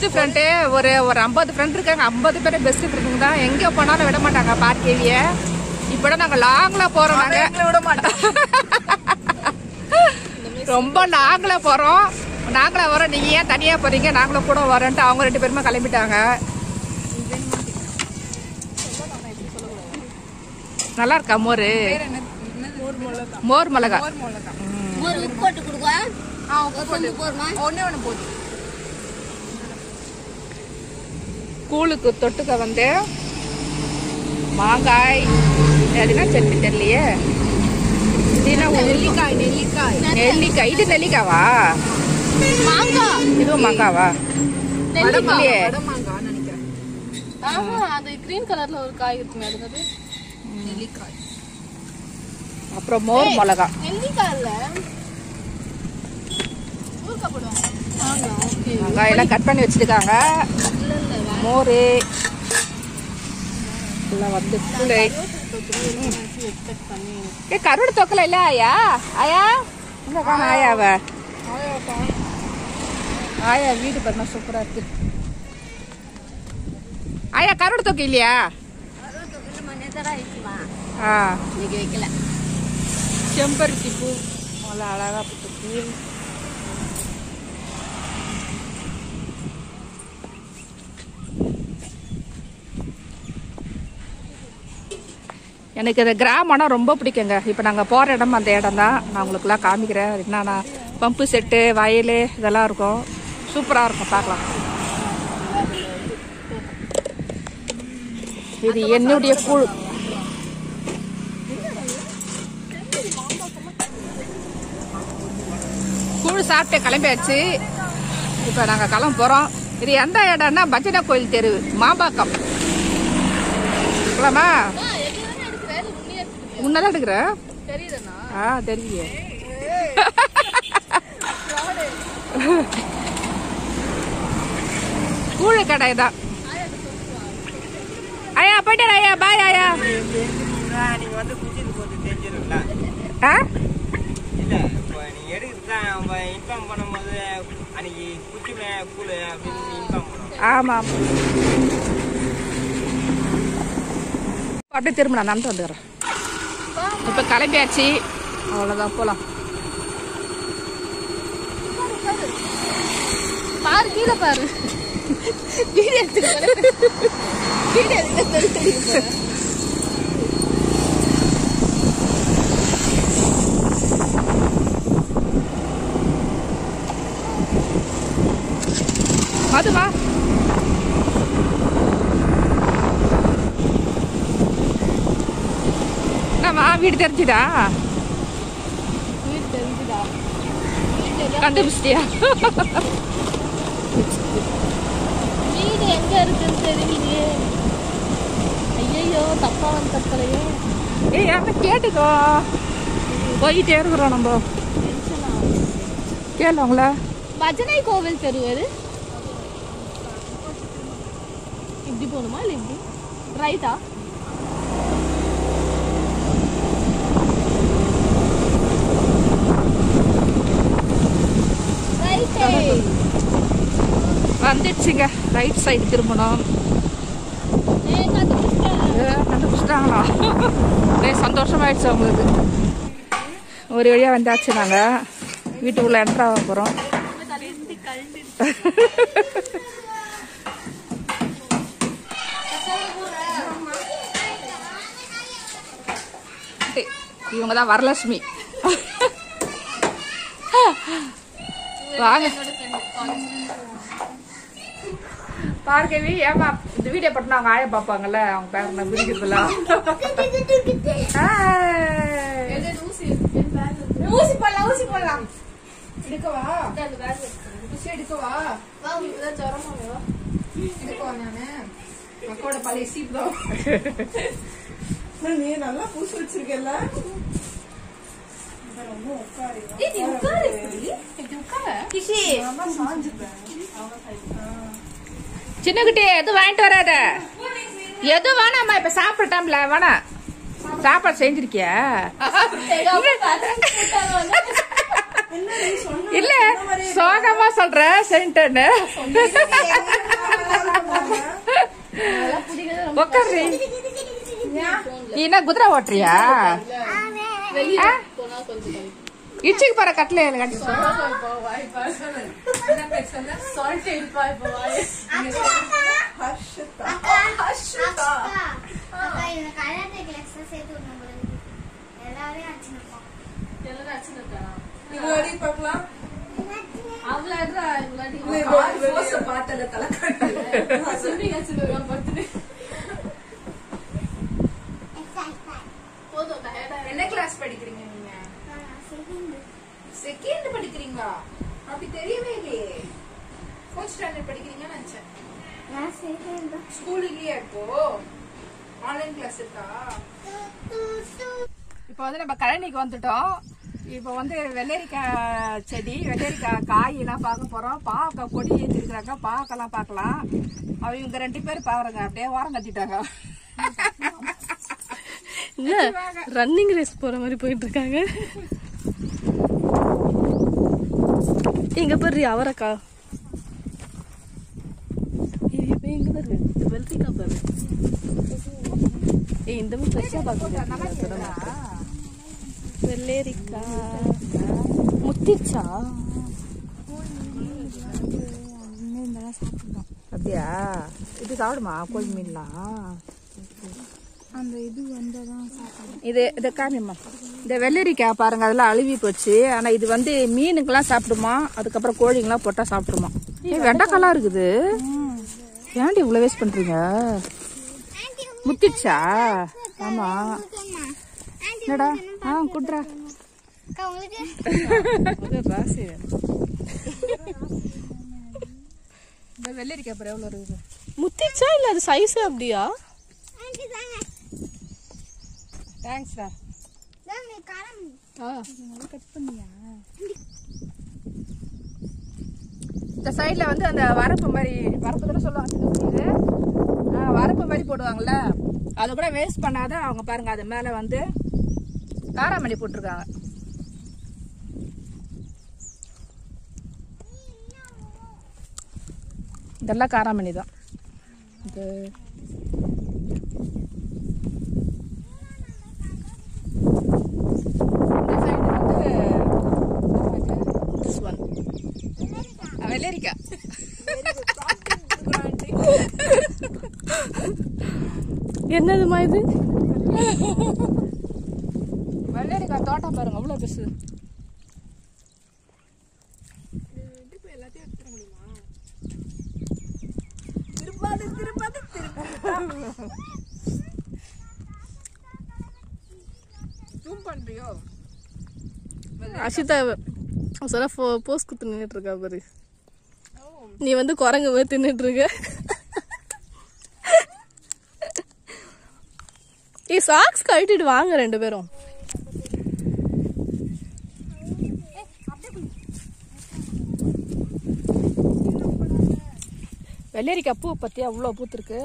Best friend ஒரு ஒரு ஐம்பது ஃப்ரெண்ட் இருக்காங்க ஐம்பது பேர் பெஸ்ட் ஃப்ரெண்டுங்க தான் எங்கே போனாலும் விட மாட்டாங்க பார்க்கேவிய இப்போ நாங்க லாங்ல போறோம் நாங்க எங்களை விட மாட்டோம் ரொம்ப லாங்ல போறோம் நாங்களா வரோம் நீங்க ஏன் தனியா போறீங்க நாங்களும் கூட வரோன்ட்டு அவங்க ரெண்டு பேருமே கிளம்பிட்டாங்க நல்லா இருக்கா மோர் மோர் மிளகா ஒரு உப்பு போட்டு கொடுக்குவா உப்பு போருமா ஒண்ணே ஒண்ணு போதும் கூழுக்கு தொட்டுக்க வந்து மாங்காய் அதுனா சட்னி தெரியலையே இது என்ன ஊ- நெல்லிக்காய் நெல்லிக்காய் நெல்லிக்காய் இது நெல்லிக்காவா மாங்காய் இதுவும் மாங்காவா இல்லையே வடமாங்காய் நினைக்கிறேன் ஆஹா அது கிரீன் கலர்ல ஒரு காய் இருக்குமே அது அது நெல்லிக்காய் அப்புறம் மோர் மிளகா நெல்லிக்காய் இல்ல ஊறுகாய் போடுவாங்க மாங்காய் ஓகே வெங்காயம் கட் பண்ணி வச்சிருக்காங்க இல்ல இல்ல மோர் எல்லாம் வந்து கூழு எக்ஸ்பெக்ட் பண்ணி ஏ கருடு தொக்கல இல்ல ஆயா ஆயா எங்க காண ஆயாவ ஆயா வீடு பாருங்க சூப்பரா இருக்கு ஆயா கருடு தொக்கு இல்லையா ஆ இன்னைக்கு வைக்கல செம்பருத்தி பூ நல்லா அழகா பூத்து பூ எனக்கு இந்த கிராமம்னா ரொம்ப பிடிக்குங்க இப்போ நாங்கள் போகிற இடம் அந்த இடம் தான் நான் உங்களுக்குலாம் காமிக்கிறேன் என்னன்னா பம்பு செட்டு வயல் இதெல்லாம் இருக்கும் சூப்பராக இருக்கும் பார்க்கலாம் இது என்னுடைய கூழ் கூழ் சாப்பிட்டு கிளம்பியாச்சு இப்போ நாங்கள் கிளம்ப போகிறோம் இது எந்த இடம்னா பஜனை கோயில் தெரு மாம்பாக்கம் போலாமா உன்னதான் எடுக்கிறேன் தெரியுதுண்ணா ஆ தெரியலையே கூழ கடை தான் ஐயா போயிட்டு ஐயா பாய் ஐயா நீங்க வந்து குச்சிட்டு போட்டு தெரிஞ்சிருங்களா ஆ இல்ல இப்போ நீங்க எடுக்கிறது தான் அவங்க இன்ஃபார்ம் பண்ணும்போது அன்னைக்கு குச்சி மே கூழு அப்படின்னு இன்ஃபார்ம் பண்ணுவோம் ஆமாம் அப்படியே திரும்ப நான் நடந்து வந்துடுறேன் இப்போ கிளம்பியாச்சு அவ்வளோதான் போகலாம் பாரு கீழே பாரு வீடியோ எடுத்துட்டு வீடியோ எடுத்து மதுமா என்னம்மா வீடு தெரிஞ்சுடா வீடு தெரிஞ்சுதா கண்டுபிடிச்சிட்டியா வீடு எங்க இருக்குன்னு தெரியலையே ஐயோ தப்பா வந்து தப்பலையே ஏய் யாருன்னா கேட்டுக்கோ போயிட்டே இருக்கிறோம் நம்ம கேளு அவங்கள பஜனை கோவில் தெரு எது இப்படி போகணுமா இல்லை இப்படி ரைட்டா ரைட்டே வந்துடுச்சுங்க ரைட் சைடு திரும்பணும் ஏ கண்டுபிடிச்சிட்டேன் ஏ, கண்டுபிடிச்சிட்டாங்களா ஒரே சந்தோஷமாயிடுச்சு அவங்களுக்கு ஒரு வழியாக வந்தாச்சு நாங்கள் வீட்டுக்குள்ளே என்ட்ரு ஆக போகிறோம் இவங்க தான் வரலட்சுமி வாங்க பார்க்கவி ஏமா இந்த வீடியோ போட்டு அவங்க ஆய பார்ப்பாங்கல்ல அவங்க பேர் நான் பிடிக்கிறதுலாம் ஊசி போடலாம் ஊசி போடலாம் எடுக்கவா ஊசி எடுக்கவா எடுக்கவா நானு அக்கோட பழைய சீப் தான் நீ நல்லா பூசி வச்சிருக்கல சின்னக்குட்டி எதுவும் வாங்கிட்டு வராத எது வேணாம்மா இப்ப சாப்பிடட்டாம்ல வேணாம் சாப்பாடு செஞ்சிருக்கியா இல்ல சோகமா சொல்ற சென்டர்னு உக்காரு நீ என்ன குதிரை ஓட்டுறியா ஆ? இச்சிக்கு போற கட்டில கட்டி அக்கா இந்த கராட்டே கிளாஸ் சேர்த்து விடணும் போல இருக்கு. எல்லாரையும் அடிச்சுருக்கோம் இது வரையும் பார்க்கலாம் பார்த்தல தலை என்ன கிளாஸ் படிக்கிறீங்க நீங்க செகண்ட் படிக்கிறீங்களா அப்படி தெரியவே இல்லையே ஃபோர்த் ஸ்டாண்டர்ட் படிக்கிறீங்கன்னு நினைச்சேன் ஸ்கூல் இல்லையா இப்போ ஆன்லைன் கிளாஸ் இருக்கா இப்போ வந்து நம்ம கழனிக்கு வந்துட்டோம் இப்போ வந்து வெள்ளரிக்காய் செடி வெள்ளரிக்காய் காய் எல்லாம் பார்க்க போறோம் பாவக்காய் கொடி ஏற்றிருக்கிறாங்க பாவக்காய்லாம் பார்க்கலாம் அவங்க இவங்க ரெண்டு பேரும் பாக்குறாங்க அப்படியே ஓரம் கட்டிட்டாங்க ரன்னிங் ரேஸ் போற மாதிரி போயிட்டு இருக்காங்க எங்க பாரு அவரக்கா இது இப்ப எங்க பாரு இது வெள்ளரிக்காய் பாரு ஏய் இந்த மாதிரி ஃப்ரெஷ்ஷா பாக்குறேன் வெள்ளரிக்காய் முத்திச்சா அப்படியா இது சாப்பிடுமா கோழி மீன்லாம் இது இதை காமியம்மா இந்த வெள்ளரிக்காய் பாருங்க அதெல்லாம் அழுவி போச்சு ஆனா இது வந்து மீனுக்கெல்லாம் சாப்பிடுமா அதுக்கப்புறம் கோழிங்கெல்லாம் போட்டா சாப்பிடுமா ஏ வெண்டைக்காலாம் இருக்குது ஏன்டி இவ்வளவு வேஸ்ட் பண்றீங்க முத்திடுச்சா ஆமா என்னடா ஆ குட்ரா அக்கா உங்களுக்கு ராசி இந்த வெள்ளரிக்காய் அப்புறம் எவ்வளோ இருக்குது முத்திச்சா இல்ல அது சைஸ் அப்படியா ஆண்டி தாங்க தேங்க்ஸ்டா தாங்க காரம் இந்த சைடில் வந்து அந்த வரப்பு மாதிரி வரப்பு தானே சொல்லுவாங்க சின்ன புரியுது ஆ வரப்பு மாதிரி போடுவாங்கல்ல அதை கூட வேஸ்ட் பண்ணாத அவங்க பாருங்க அது மேலே வந்து காராமணி போட்டிருக்காங்க இதெல்லாம் காராமணி தான் இது இந்த சைடு வந்து this one. ஆ, வெள்ளரிக்காய் என்னதுமா இது வெள்ளரிக்காய் தோட்டம் பாருங்க அவ்வளோ பெருசு ஜூம் பண்றியோ அஷிதா சொல்ல போஸ் குத்து நின்னுட்டு இருக்கா பாரு நீ வந்து குரங்கு மாதிரி தின்னுட்டு இருக்க ஏய் சாக்ஸ் கழட்டிட்டு வாங்க ரெண்டு பேரும் வெள்ளரிக்காய் பூ பத்தியா அவ்வளோ பூத்துருக்கு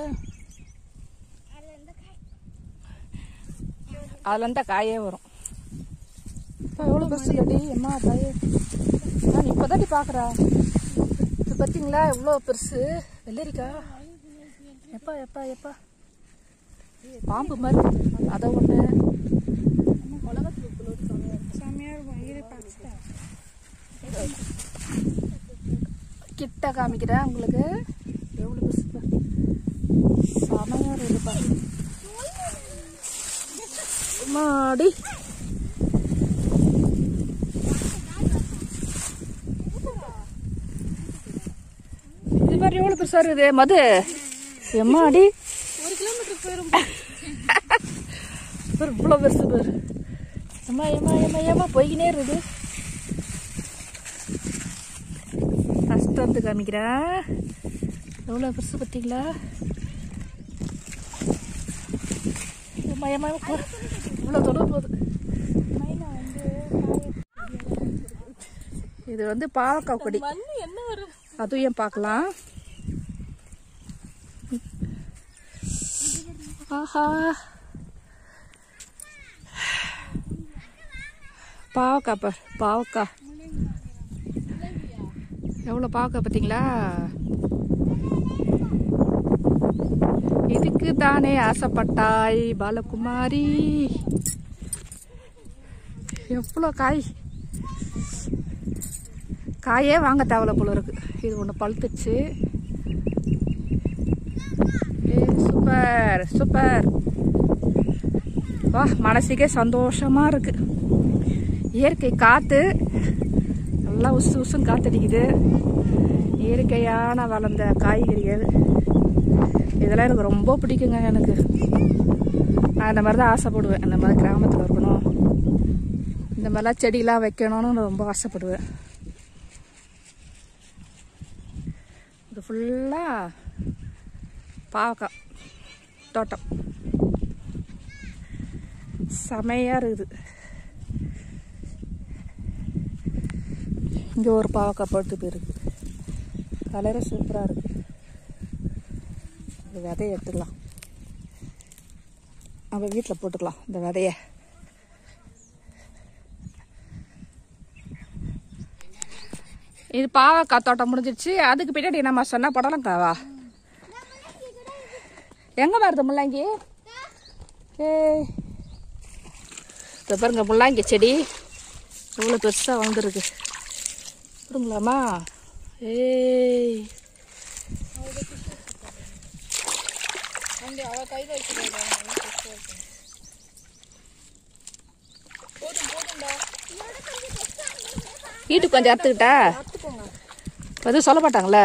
அதுல இருந்தா காயே வரும் இப்போ எவ்வளோ பெருசு இல்லடி அம்மா காயே நான் இப்போதாண்டி பார்க்குறா இப்போ பார்த்தீங்களா எவ்வளோ பெருசு வெள்ளரிக்காய் எப்பா எப்பா எப்பா பாம்பு மாதிரி அதை ஒன்று கிட்ட காமிக்கிறேன் உங்களுக்கு எவ்வளோ பெருசு பாரு. செமையா இருக்கு பாரு மாடி இது பாரு எவ்வளோ பெருசா இருக்குது மது எம்மாடி ஒரு கிலோமீட்டர் போயிரும் பாரு இவ்வளோ பெருசு பாரு ஏம்மா ஏம்மா ஏம்மா ஏம்மா போய்கினே இருக்குது ஃபஸ்ட்டு வந்து காமிக்கிறேன் எவ்வளோ பெருசு பார்த்தீங்களா ஏம்மா ஏம்மா ஏம்மா, போ. இவ்வளோ தொலைவு போகுது இது வந்து பாவக்காய் கொடி மண்ணு என்ன வரும் அதையும் பார்க்கலாம் ஆஹா பாவக்காய் பார் பாவக்காய் எவ்வளோ பார்க்க பார்த்தீங்களா இதுக்கு தானே ஆசைப்பட்டாய் பாலகுமாரி எவ்வளோ காய் காயே வாங்க தேவையில்ல போல இருக்கு இது ஒன்று பழுத்துச்சு ஏ சூப்பர் சூப்பர் வா மனசுக்கே சந்தோஷமா இருக்கு இயற்கை காத்து நல்லா உசு உசுன்னு காத்தடிக்குது இயற்கையான வளர்ந்த காய்கறிகள் இதெல்லாம் எனக்கு ரொம்ப பிடிக்குங்க எனக்கு நான் இந்த மாதிரி தான் ஆசைப்படுவேன் இந்த மாதிரி கிராமத்தில் இருக்கணும் இந்த மாதிரிலாம் செடியெலாம் வைக்கணும்னு நான் ரொம்ப ஆசைப்படுவேன் இது ஃபுல்லாக பாவக்காய் தோட்டம் செமையாக இருக்குது இங்கே ஒரு பாவக்காய் பழுத்து போயிருக்கு கலரே சூப்பராக இருக்கு இந்த விதைய எடுத்துக்கலாம் நம்ம வீட்டில் போட்டுக்கலாம் இந்த விதைய இது பாவக்காய் தோட்டம் முடிஞ்சிருச்சு அதுக்கு பின்னாடி நம்ம சொன்ன புடலங்காவா எங்க வருது முள்ளங்கி ஏய் இதை பாருங்க முள்ளங்கி செடி எவ்வளோ பெருசாக வளர்ந்துருக்கு கொடுங்களாமா ஏய் வீட்டுக்கு கொஞ்சம் அறுத்துக்கிட்டா எதுவும் சொல்ல மாட்டாங்களே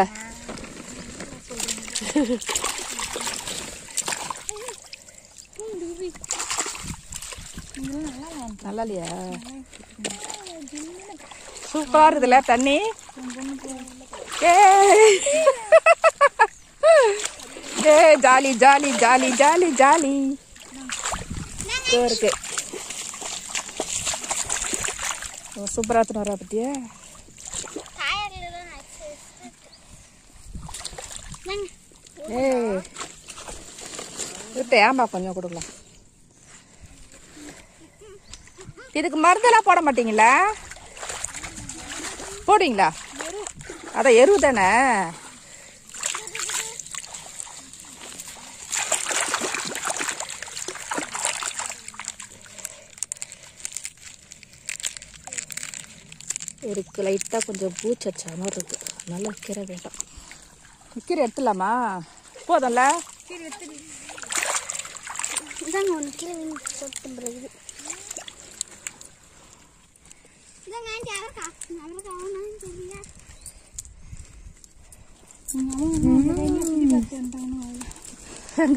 நல்லா இல்லையா சூப்பரா இருக்குதுல்ல தண்ணி ஏய் ஏய் jolly jolly jolly jolly jolly இதோ இருக்கு சூப்பரா எடுத்துன்னு வரா பத்தியா டயர்ல தான் ஆச்சு நாங்க ஏய் விட்டு ஏன்பா கொஞ்சம் கொடுக்கலாம் இதுக்கு மருந்தெல்லாம் போட மாட்டீங்களா போடுவீங்களா அதான் எருவு தானே இருக்கு லைட்டாக கொஞ்சம் பூச்சச்சா மாதிரி இருக்கு அதனால கீரை வேண்டாம் கீரை எடுத்துடலாமா போதும்ல இதாங்க ஒன்று கீழே விழுந்து சொட்டு பிறகு இதாங்க ஆண்டி அவருக்கா அவருக்கு அவனான்னு தெரியல எங்க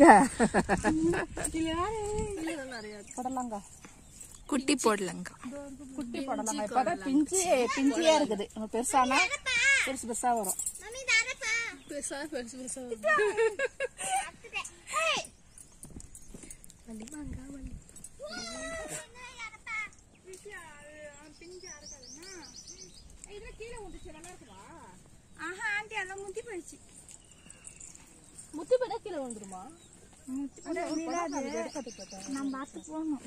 புடலங்க குட்டி போடலங்க குட்டி புடலங்க இப்பதான் பிஞ்சு பிஞ்சியா இருக்குது இன்னும் பெருசானா பெருசு பெருசா வரும் மம்மி தாரப்பா பெருசா பெருசு பெருசா ஆஹா ஆண்டி அதெல்லாம் முத்தி போயிடுச்சு முத்தி போயிட்டா கீழே வந்துருமா நான் பார்த்து போகணும்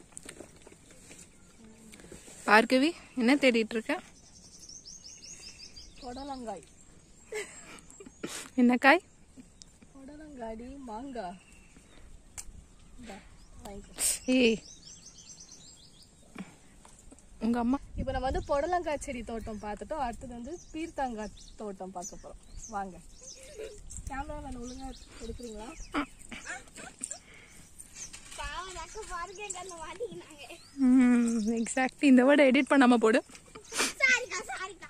பார்கவி என்ன தேடிட்டு இருக்க புடலங்காய் என்ன காய் புடலங்காடி மாங்காய் இந்தா, வாங்கிக்கோ ஏய் உங்க அம்மா இப்போ நம்ம வந்து புடலங்காய் செடி தோட்டம் பார்த்துட்டோம் அடுத்தது வந்து பீர்த்தாங்காய் தோட்டம் பார்க்க போறோம் வாங்க கேமரா மேன் ஒழுங்கா எடுக்கிறீங்களா பாவம் அக்கா பாருங்க கண்ணு மாட்டிக்கினாங்க எக்ஸாக்ட்லி இந்த வேர்டை எடிட் பண்ணாம போடு சாரிக்கா சாரிக்கா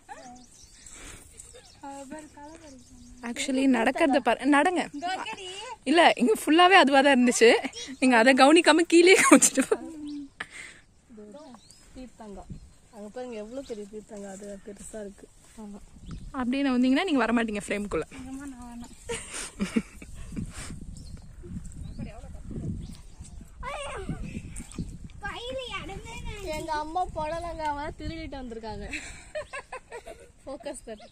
ஆக்சுவலி நடக்கிறத பாரு நடங்க இல்ல இங்க ஃபுல்லாவே அதுவா தான் இருந்துச்சு நீங்க அதை கவனிக்காம கீழே வச்சுட்டு பீர்த்தாங்காய் அங்க பாருங்க எவ்வளவு பெரிய பீர்த்தாங்காய் அது பெருசா இருக்கு ஆமா அப்படின்னு வந்தீங்கன்னா நீங்க வர மாட்டீங்க ஃப்ரேம்குள்ள கையில இடமே எங்க அம்மா புடலங்காவை திருடிட்டு வந்திருக்காங்க ஃபோக்கஸ் தட்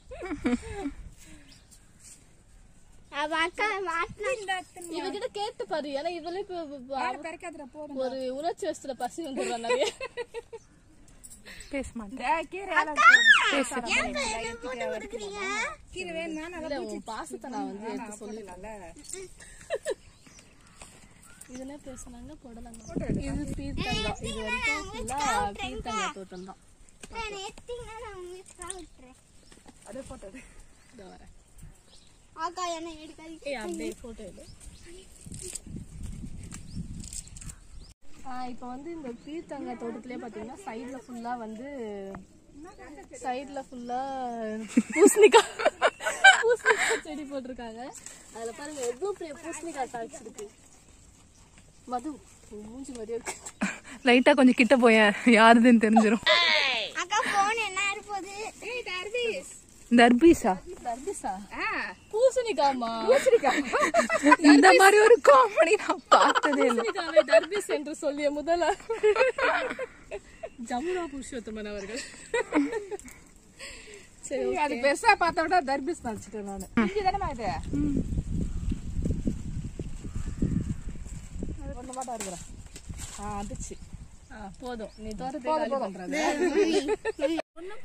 அவ அக்கா மாட்டினா இவகிட்ட கேட்டு பாரு ஏன்னா இவளே இப்ப- இப்ப- இப்ப அவ- ஒரு உணர்ச்சி வசத்துல பசி வந்துடுறா நிறைய பேச மாட்டேன் இந்த கீரை எல்லாம் கொடுக்குறீங்க கீரை வேணுமா நல்லா இல்ல உன் பாசத்தை நான் வந்து எடுத்து சொல்லிடலாம்ல இதுல பேசுனாங்க புடலங்க இது பீர்த்தங்காய் இது வரைக்கும் ஃபுல்லா பீர்த்தங்காய் தோட்டம் தான் நான் எத்திங்கன்னா நான் உங்களுக்கு காமிட்டுறேன் அதே போட்டோ இதோ வரேன் ஆக்கா என்ன எடுக்காது ஏய் அப்படியே போட்டோ எடு ஆ இப்போ வந்து இந்த பீர்த்தங்காய் தோட்டத்திலே பார்த்தீங்கன்னா சைடில் ஃபுல்லாக வந்து சைடில் ஃபுல்லாக பூசணிக்காய் பூசணிக்காய் செடி போட்டிருக்காங்க அதில் பாருங்க எவ்வளோ பெரிய பூசணிக்காய் காய்ச்சிருக்கு மது உன் மூஞ்சி மாதிரியே இருக்கு லைட்டா கொஞ்சம் கிட்ட போயேன் யாருதுன்னு தெரிஞ்சிரும் அக்கா போன் என்ன இருப்போது ஏய் தர்பீஸ் தர்பீஸா தர்பிசா ஆ பூசணிக்காமா இந்த மாதிரி ஒரு காமெடி நான் பார்த்ததே இல்லை பூசணிக்காவை தர்பிஸ் என்று சொல்லிய முதல ஜமுனா புருஷோத்தமன் அவர்கள் சரி அது பெருசா பார்த்த விட தர்பீஸ் நினைச்சிட்டேன் நானு இங்க தானே இது ஒண்ணு மட்டும் இருக்கிறேன் ஆ வந்துச்சு ஆ, போதும் நீ தோட்டத்தை காலி பண்றது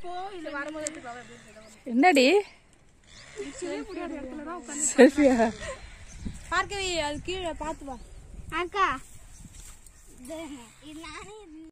என்னடி செல்ஃபியா பார்க்கவே அது கீழே பார்த்து வா அக்கா இது இது நானே